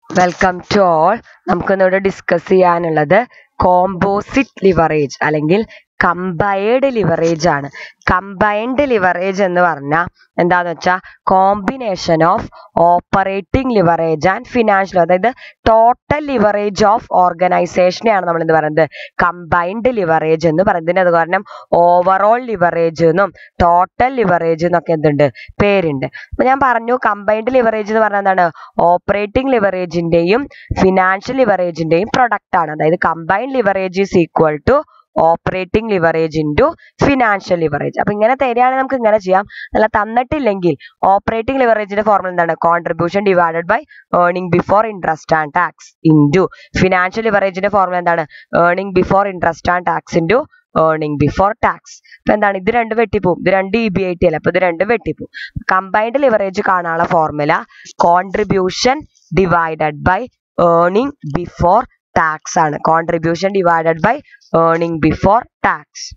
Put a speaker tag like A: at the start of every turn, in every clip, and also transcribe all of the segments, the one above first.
A: welcome to all നമുക്കിന്നിവിടെ discuss ചെയ്യാനുള്ളത് composite leverage അല്ലെങ്കിൽ കമ്പൈൻഡ് ലിവറേജ് ആണ് കമ്പൈൻഡ് ലിവറേജ് എന്ന് പറഞ്ഞാൽ എന്താന്ന് വെച്ചാൽ combination of operating leverage and financial അതായത് ടോട്ടൽ ലിവറേജ് ഓഫ് ഓർഗനൈസേഷനെയാണ് നമ്മൾ എന്ത് പറയുന്നത് കമ്പൈൻഡ് ലിവറേജ് എന്ന് പറയുന്നത് അത് കാരണം ഓവറോൾ ലിവറേജ് എന്നും ടോട്ടൽ ലിവറേജ് എന്നൊക്കെ എന്തുണ്ട് പേരുണ്ട് അപ്പൊ ഞാൻ പറഞ്ഞു കമ്പൈൻഡ് ലിവറേജ് എന്ന് പറഞ്ഞാൽ എന്താണ് ഓപ്പറേറ്റിംഗ് ലിവറേജിന്റെയും ഫിനാൻഷ്യൽ ലിവറേജിന്റെയും പ്രൊഡക്റ്റ് ആണ് അതായത് combined leverage is equal to operating leverage into financial leverage അപ്പൊ ഇങ്ങനെ തരികയാണെങ്കിൽ നമുക്ക് ഇങ്ങനെ ചെയ്യാം അല്ല തന്നിട്ടില്ലെങ്കിൽ ഓപ്പറേറ്റിംഗ് ലിവറേജിന്റെ ഫോർമുല എന്താണ് contribution divided by earning before interest and tax into financial ലിവറേജിന്റെ ഫോർമുല എന്താണ് earning before interest and tax into earning before tax ഇപ്പൊ എന്താണ് ഇത് രണ്ട് വെട്ടിപ്പോവും ഇത് രണ്ട് ഇ ബി ഐ ടി അല്ല അപ്പൊ ഇത് രണ്ട് വെട്ടിപ്പോവും കമ്പൈൻഡ് ലിവറേജ് കാണാനുള്ള formula contribution divided by earning before tax ആണ് contribution divided by earning before tax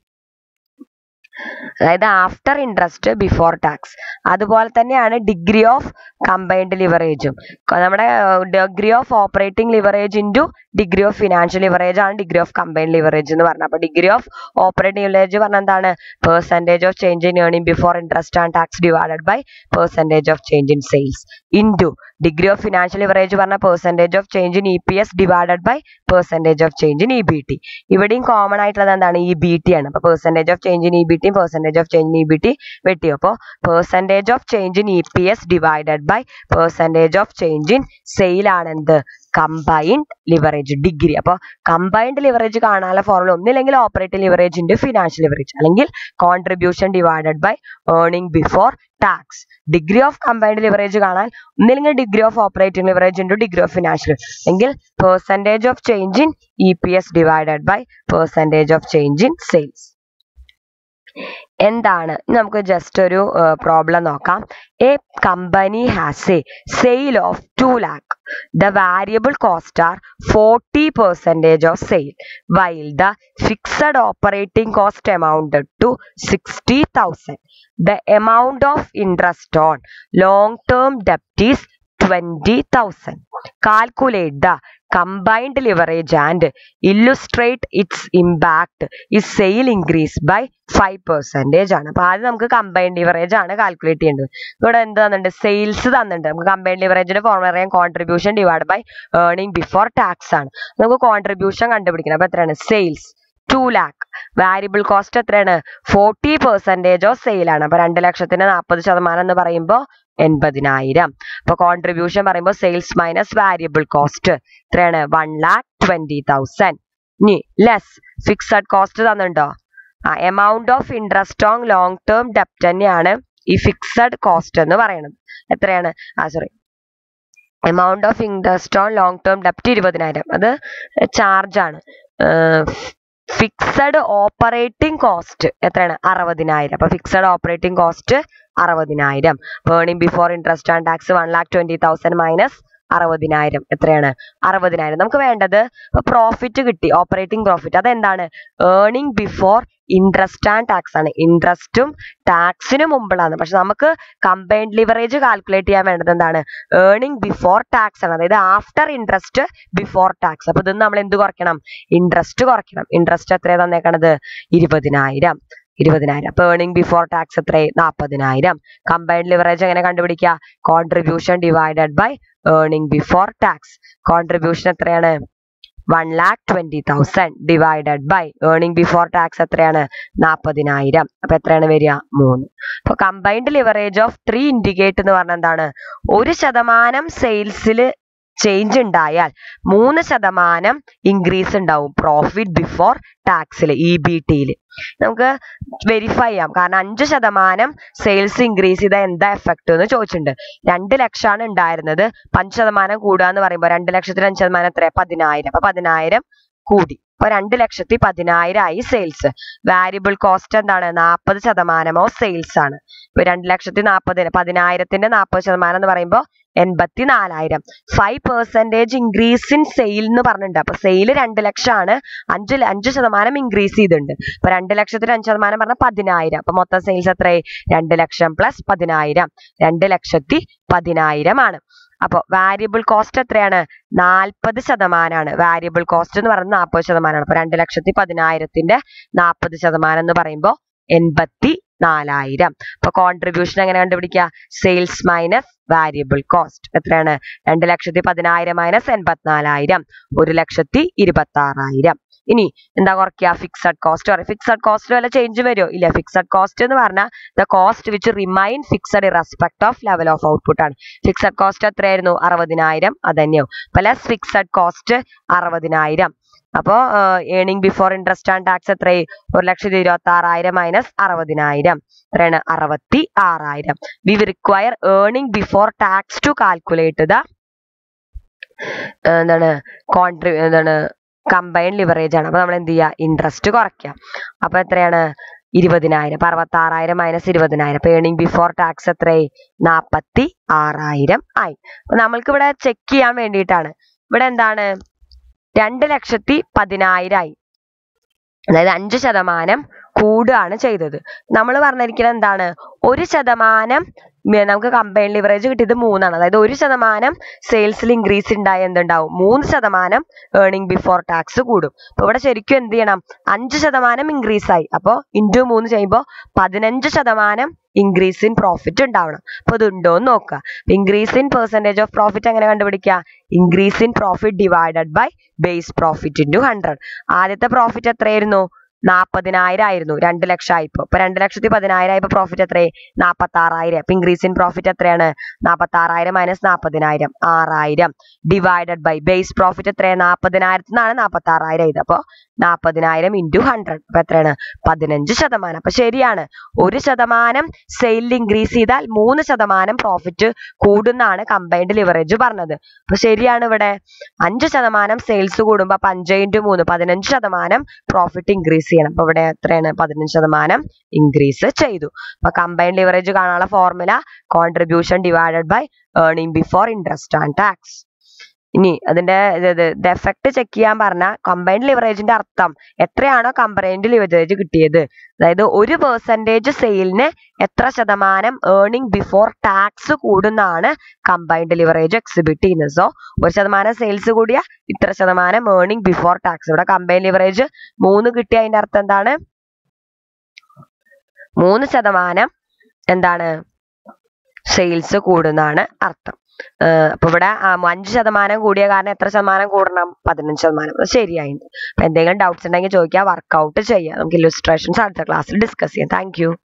A: അതായത് ആഫ്റ്റർ ഇൻട്രസ്റ്റ് ബിഫോർ ടാക്സ് അതുപോലെ തന്നെയാണ് ഡിഗ്രി ഓഫ് കമ്പൈൻഡ് ലിവറേജും നമ്മുടെ degree of operating leverage into degree of financial leverage ആണ് degree of combined leverage എന്ന് പറഞ്ഞത് അപ്പൊ ഡിഗ്രി ഓഫ് ഓപ്പറേറ്റിംഗ് ലിവറേജ് പറഞ്ഞാൽ എന്താണ് percentage of change in earning before interest and tax divided by percentage of change in sales into degree of financial leverage പറഞ്ഞ percentage of change in E P S divided by percentage of change in E B T ഇവിടെയും common ആയിട്ടുള്ളത് എന്താണ് E B T ആണ് അപ്പൊ percentage of change in E B ടിയും percentage of change in E B T വെട്ടി അപ്പോൾ percentage of change in E P S divided by percentage of change in sale ആണ് എന്ത് combined leverage degree അപ്പോൾ combined leverage കാണാനുള്ള formula ഒന്നില്ലെങ്കിൽ operating leverage into financial leverage അല്ലെങ്കിൽ contribution divided by earning before tax degree of combined leverage കാണാൻ ഒന്നില്ലെങ്കിൽ degree of operating leverage into degree of financial എങ്കിൽ percentage of change in E P S divided by percentage of change in sales എന്താണ് നമുക്ക് just ഒരു problem നോക്കാം a company has a sale of two lakh the variable cost are forty percentage of sale while the fixed operating cost amounted to sixty thousand the amount of interest on long term ഡെപ്റ്റ് is twenty thousand calculate the combined leverage and illustrate its impact is sale increase by five percentage ആണ് അപ്പൊ ആദ്യം നമുക്ക് combined leverage ആണ് calculate ചെയ്യേണ്ടത് ഇവിടെ എന്ത് തന്നിട്ടുണ്ട് സെയിൽസ് തന്നിട്ടുണ്ട് നമുക്ക് കമ്പൈൻഡ് ലിവറേജിന്റെ ഫോർമുല അറിയാം contribution divide by earning before tax ആണ് നമുക്ക് കോൺട്രിബ്യൂഷൻ കണ്ടുപിടിക്കണം അപ്പൊ എത്രയാണ് sales two lakh variable cost എത്രയാണ് ഫോർട്ടി പെർസെൻറ്റേജ് ഓഫ് സെയിൽ ആണ് അപ്പൊ രണ്ട് ലക്ഷത്തിന് നാൽപ്പത് ശതമാനം എന്ന് പറയുമ്പോൾ എൺപതിനായിരം അപ്പൊ കോൺട്രിബ്യൂഷൻ പറയുമ്പോൾ സെയിൽസ് മൈനസ് വാരിയബിൾ കോസ്റ്റ് എത്രയാണ് വൺ ലാക്ക് ട്വന്റി തൗസൻഡ് ഇനി ലെസ് ഫിക്സഡ് കോസ്റ്റ് തന്നിട്ടുണ്ടോ ആ amount of interest on long term ഡെപ്റ്റ് തന്നെയാണ് ഈ ഫിക്സഡ് കോസ്റ്റ് എന്ന് പറയുന്നത് എത്രയാണ് ആ sorry amount of interest on long term ഡെപ്റ്റ് ഇരുപതിനായിരം അത് ചാർജ് ആണ് ഫിക്സഡ് ഓപ്പറേറ്റിംഗ് കോസ്റ്റ് എത്രയാണ് അറുപതിനായിരം അപ്പൊ ഫിക്സഡ് ഓപ്പറേറ്റിംഗ് കോസ്റ്റ് അറുപതിനായിരം earning before interest and tax one lakh twenty thousand minus അറുപതിനായിരം എത്രയാണ് അറുപതിനായിരം നമുക്ക് വേണ്ടത് പ്രോഫിറ്റ് കിട്ടി ഓപ്പറേറ്റിംഗ് പ്രോഫിറ്റ് അതെന്താണ് earning before interest and tax ആണ് ഇൻട്രസ്റ്റും ടാക്സിനും മുമ്പിലാണ് പക്ഷെ നമുക്ക് കമ്പൈൻഡ് ലിവറേജ് കാൽക്കുലേറ്റ് ചെയ്യാൻ വേണ്ടത് എന്താണ് ഏർണിംഗ് ബിഫോർ ടാക്സ് ആണ് അതായത് ആഫ്റ്റർ ഇൻട്രസ്റ്റ് ബിഫോർ ടാക്സ് അപ്പൊ ഇത് നമ്മൾ എന്ത് കുറയ്ക്കണം ഇൻട്രസ്റ്റ് കുറയ്ക്കണം ഇൻട്രസ്റ്റ് എത്രയാണ് തന്നേക്കണത് ഇരുപതിനായിരം ഇരുപതിനായിരം അപ്പൊ ഏർണിംഗ് ബിഫോർ ടാക്സ് എത്ര നാൽപ്പതിനായിരം കമ്പൈൻഡ് ലിവറേജ് എങ്ങനെ കണ്ടുപിടിക്കുക contribution divided by earning before tax contribution എത്രയാണ് one lakh twenty thousand divided by earning before tax എത്രയാണ് നാൽപ്പതിനായിരം അപ്പൊ എത്രയാണ് വരിക മൂന്ന് അപ്പൊ combined leverage of three indicate എന്ന് പറഞ്ഞാൽ എന്താണ് ഒരു ശതമാനം സെയിൽസിൽ ചേഞ്ച് ഉണ്ടായാൽ മൂന്ന് ശതമാനം ഇൻക്രീസ് ഉണ്ടാവും പ്രോഫിറ്റ് ബിഫോർ ടാക്സിൽ ഇ ബി ടിയിൽ നമുക്ക് വെരിഫൈ ചെയ്യാം കാരണം അഞ്ച് ശതമാനം സെയിൽസ് ഇൻക്രീസ് ചെയ്ത എന്താ എഫക്ട് എന്ന് ചോദിച്ചിട്ടുണ്ട് രണ്ട് ലക്ഷമാണ് ഉണ്ടായിരുന്നത് അഞ്ച് ശതമാനം കൂടുക എന്ന് പറയുമ്പോൾ രണ്ട് ലക്ഷത്തിന് അഞ്ച് ശതമാനം എത്ര പതിനായിരം അപ്പൊ പതിനായിരം കൂടി അപ്പൊ രണ്ട് ലക്ഷത്തി പതിനായിരം ആയി സെയിൽസ് വാരിയബിൾ കോസ്റ്റ് എന്താണ് നാൽപ്പത് ശതമാനമോ സെയിൽസ് ആണ് ഇപ്പൊ രണ്ട് ലക്ഷത്തി നാൽപ്പതിന് പതിനായിരത്തിന്റെ നാൽപ്പത് ശതമാനം എന്ന് പറയുമ്പോൾ എൺപത്തി നാലായിരം five percentage increase in sale എന്ന് പറഞ്ഞിട്ടുണ്ട് അപ്പൊ സെയിൽ രണ്ട് ലക്ഷമാണ് അഞ്ച് അഞ്ച് ശതമാനം ഇൻക്രീസ് ചെയ്തിട്ടുണ്ട് അപ്പൊ രണ്ട് ലക്ഷത്തിന് അഞ്ച് ശതമാനം പറഞ്ഞാൽ പതിനായിരം അപ്പൊ മൊത്തം സെയിൽസ് എത്രയായി രണ്ട് ലക്ഷം പ്ലസ് പതിനായിരം രണ്ട് ലക്ഷത്തി പതിനായിരം ആണ് അപ്പോൾ വാരിയബിൾ കോസ്റ്റ് എത്രയാണ് നാൽപ്പത് ശതമാനമാണ് വാരിയബിൾ കോസ്റ്റ് എന്ന് പറയുന്നത് നാൽപ്പത് ശതമാനമാണ് അപ്പൊ രണ്ട് ലക്ഷത്തി പതിനായിരത്തിന്റെ നാൽപ്പത് ശതമാനം എന്ന് പറയുമ്പോൾ എൺപത്തി നാലായിരം അപ്പൊ കോൺട്രിബ്യൂഷൻ എങ്ങനെ കണ്ടുപിടിക്കുക സെയിൽസ് മൈനസ് വാരിയബിൾ കോസ്റ്റ് എത്രയാണ് രണ്ട് ലക്ഷത്തി പതിനായിരം മൈനസ് എൺപത്തിനാലായിരം ഒരു ലക്ഷത്തി ഇരുപത്തി ആറായിരം ഇനി എന്താ കുറയ്ക്കുക ഫിക്സഡ് കോസ്റ്റ് പറയും ഫിക്സഡ് കോസ്റ്റ് വല്ല ചേഞ്ച് വരുമോ ഇല്ല ഫിക്സഡ് കോസ്റ്റ് എന്ന് പറഞ്ഞാൽ the cost which remain fixed respect of level of output ആണ് ഫിക്സഡ് കോസ്റ്റ് എത്രയായിരുന്നു അറുപതിനായിരം അത് തന്നെയാവും പ്ലസ് ഫിക്സഡ് കോസ്റ്റ് അറുപതിനായിരം അപ്പോ earning before interest and tax എത്രയായി ഒരു ലക്ഷത്തി ഇരുപത്തി ആറായിരം മൈനസ് അറുപതിനായിരം എത്രയാണ് അറുപത്തി ആറായിരം we require earning before tax to calculate the എന്താണ് കോൺട്രി എന്താണ് കമ്പൈൻ ലിവറേജ് ആണ് അപ്പൊ നമ്മൾ എന്ത് ചെയ്യുക ഇൻട്രസ്റ്റ് കുറയ്ക്കുക അപ്പൊ എത്രയാണ് ഇരുപതിനായിരം അപ്പൊ അറുപത്തി ആറായിരം മൈനസ് ഇരുപതിനായിരം അപ്പൊ ഏണിംഗ് ബിഫോർ ടാക്സ് എത്രയായി നാപ്പത്തി ആറായിരം ആയി അപ്പൊ നമ്മൾക്ക് ഇവിടെ ചെക്ക് ചെയ്യാൻ വേണ്ടിയിട്ടാണ് ഇവിടെ എന്താണ് രണ്ട് ലക്ഷത്തി പതിനായിരമായി അതായത് അഞ്ച് ശതമാനം കൂടുകയാണ് ചെയ്തത് നമ്മൾ പറഞ്ഞിരിക്കുന്നത് എന്താണ് ഒരു ശതമാനം മ- നമുക്ക് കമ്പൈൻ ലിവറേജ് കിട്ടിയത് മൂന്നാണ് അതായത് ഒരു ശതമാനം സെയിൽസിൽ ഇൻക്രീസ് ഉണ്ടായ എന്തുണ്ടാവും മൂന്ന് ശതമാനം ഏർണിംഗ് ബിഫോർ ടാക്സ് കൂടും അപ്പൊ ഇവിടെ ശരിക്കും എന്ത് ചെയ്യണം അഞ്ച് ശതമാനം ഇൻക്രീസ് ആയി അപ്പോൾ ഇൻറ്റു മൂന്ന് ചെയ്യുമ്പോൾ പതിനഞ്ച് ശതമാനം ഇൻക്രീസ് ഇൻ പ്രോഫിറ്റ് ഉണ്ടാവണം അപ്പൊ ഇത് ഉണ്ടോ എന്ന് നോക്കുക increase in percentage of profit എങ്ങനെ കണ്ടുപിടിക്കുക increase in profit divided by base profit into hundred ആദ്യത്തെ പ്രോഫിറ്റ് എത്രയായിരുന്നു നാൽപ്പതിനായിരം ആയിരുന്നു രണ്ട് ലക്ഷം ആയിപ്പോ ഇപ്പൊ രണ്ട് ലക്ഷത്തി പതിനായിരം ആയപ്പോ പ്രോഫിറ്റ് എത്രയായി നാൽപ്പത്തി ആറായിരം അപ്പൊ ഇൻക്രീസ് ഇൻ പ്രോഫിറ്റ് എത്രയാണ് നാൽപ്പത്തി ആറായിരം മൈനസ് നാൽപ്പതിനായിരം ആറായിരം ഡിവൈഡഡ് ബൈ ബേസ് പ്രോഫിറ്റ് എത്രയാണ് നാൽപ്പതിനായിരത്തിൽ നിന്നാണ് നാൽപ്പത്തി ആറായിരം ആയത് അപ്പൊ നാൽപ്പതിനായിരം ഇൻറ്റു ഹൺഡ്രഡ് അപ്പൊ എത്രയാണ് പതിനഞ്ച് ശതമാനം അപ്പൊ ശരിയാണ് ഒരു ശതമാനം സെയിലിൽ ഇൻക്രീസ് ചെയ്താൽ മൂന്ന് ശതമാനം പ്രോഫിറ്റ് കൂടുന്നാണ് കമ്പൈൻഡ് ലിവറേജ് പറഞ്ഞത് അപ്പൊ ശരിയാണ് ഇവിടെ അഞ്ച് ശതമാനം സെയിൽസ് കൂടുമ്പോ അപ്പൊ അഞ്ച് ഇൻറ്റു മൂന്ന് പതിനഞ്ച് ശതമാനം പ്രോഫിറ്റ് ഇൻക്രീസ് ചെയ്യണം അപ്പൊ ഇവിടെ എത്രയാണ് പതിനഞ്ച് ശതമാനം ഇൻക്രീസ് ചെയ്തു അപ്പൊ കമ്പൈൻഡ് ലിവറേജ് കാണാനുള്ള formula contribution divided by earning before interest and tax ഇനി അതിന്റെ എഫക്ട് ചെക്ക് ചെയ്യാൻ പറഞ്ഞ കമ്പൈൻഡ് ലിവറേജിന്റെ അർത്ഥം എത്രയാണോ കമ്പൈൻഡ് ലിവറേജ് കിട്ടിയത് അതായത് ഒരു പെർസെൻറ്റേജ് സെയിലിന് എത്ര ശതമാനം ഏർണിംഗ് ബിഫോർ ടാക്സ് കൂടുന്നാണ് കമ്പൈൻഡ് ലിവറേജ് എക്സിബിറ്റ് ചെയ്യുന്നത് സോ ഒരു ശതമാനം സെയിൽസ് കൂടിയ ഇത്ര ശതമാനം ഏർണിംഗ് ബിഫോർ ടാക്സ് ഇവിടെ കമ്പൈൻ ലിവറേജ് മൂന്ന് കിട്ടിയ അതിന്റെ അർത്ഥം എന്താണ് മൂന്ന് ശതമാനം എന്താണ് സെയിൽസ് കൂടുന്നാണ് അർത്ഥം ഏഹ് അപ്പൊ ഇവിടെ ആ, അഞ്ച് ശതമാനം കൂടിയ കാരണം എത്ര ശതമാനം കൂടണം പതിനഞ്ച് ശതമാനം അത് ശരിയായിട്ടുണ്ട് അപ്പൊ എന്തെങ്കിലും ഡൗട്ട്സ് ഉണ്ടെങ്കിൽ ചോദിക്കുക വർക്കൗട്ട് ചെയ്യാം നമുക്ക് ഇല്ലുസ്ട്രേഷൻസ് അടുത്ത ക്ലാസ്സിൽ ഡിസ്കസ് ചെയ്യാം താങ്ക്